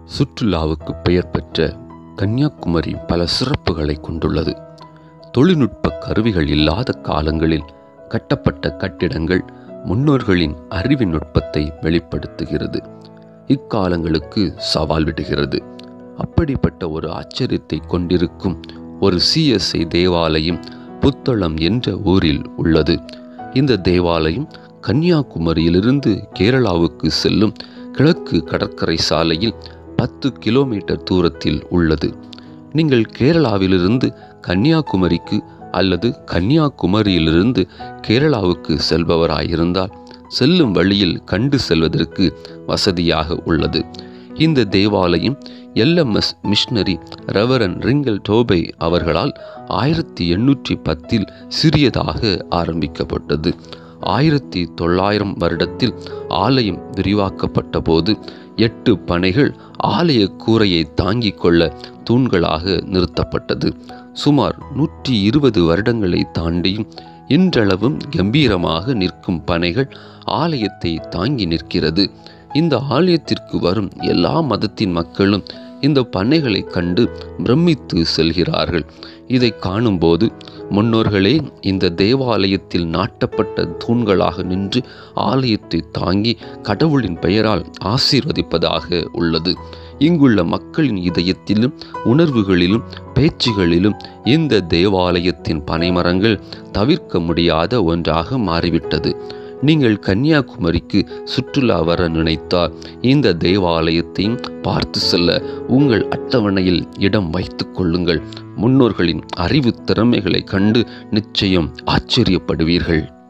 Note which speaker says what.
Speaker 1: சுற்றுலாவுக்கு பெயர் பெற்ற கன்னியாகுமரி பல சிறப்புகளை கொண்டுள்ளது தொழில்நுட்ப கருவிகள் இல்லாத காலங்களில் கட்டப்பட்ட கட்டிடங்கள் முன்னோர்களின் அறிவின் நுட்பத்தை வெளிப்படுத்துகிறது இக்காலங்களுக்கு சவால் விடுகிறது அப்படிப்பட்ட ஒரு ஆச்சரியத்தை கொண்டிருக்கும் ஒரு சிஎஸ்ஐ தேவாலயம் புத்தளம் என்ற ஊரில் உள்ளது இந்த தேவாலயம் கன்னியாகுமரியிலிருந்து கேரளாவுக்கு செல்லும் கிழக்கு கடற்கரை சாலையில் பத்து கிலோமீட்டர் தூரத்தில் உள்ளது நீங்கள் கேரளாவிலிருந்து கன்னியாகுமரிக்கு அல்லது கன்னியாகுமரியிலிருந்து கேரளாவுக்கு செல்பவராயிருந்தால் செல்லும் வழியில் கண்டு செல்வதற்கு வசதியாக உள்ளது இந்த தேவாலயம் LMS missionary reverend Ringeltaube அவர்களால் ஆயிரத்தி எண்ணூற்றி பத்தில் சிறியதாக ஆரம்பிக்கப்பட்டது ஆயிரத்தி தொள்ளாயிரம் வருடத்தில் ஆலயம் விரிவாக்கப்பட்ட போது எட்டு பனைகள் ஆலய கூரையை தாங்கிக் கொள்ள தூண்களாக நிறுத்தப்பட்டது சுமார் நூற்றி இருபது வருடங்களை தாண்டியும் இன்றளவும் கம்பீரமாக நிற்கும் பனைகள் ஆலயத்தை தாங்கி நிற்கிறது இந்த ஆலயத்திற்கு வரும் எல்லா மதத்தின் மக்களும் இந்த பண்ணைகளை கண்டு பிரமித்து செல்கிறார்கள் இதை காணும்போது முன்னோர்களே இந்த தேவாலயத்தில் நாட்டப்பட்ட தூண்களாக நின்று ஆலயத்தை தாங்கி கடவுளின் பெயரால் ஆசீர்வதிப்பதாக உள்ளது இங்குள்ள மக்களின் இதயத்திலும் உணர்வுகளிலும் பேச்சுகளிலும் இந்த தேவாலயத்தின் பனைமரங்கள் தவிர்க்க முடியாத ஒன்றாக மாறிவிட்டது நீங்கள் கன்னியாகுமரிக்கு சுற்றுலா வர நினைத்தால் இந்த தேவாலயத்தையும் பார்த்து செல்ல உங்கள் அட்டவணையில் இடம் வைத்துக் கொள்ளுங்கள் முன்னோர்களின் அறிவு திறமைகளை கண்டு நிச்சயம் ஆச்சரியப்படுவீர்கள்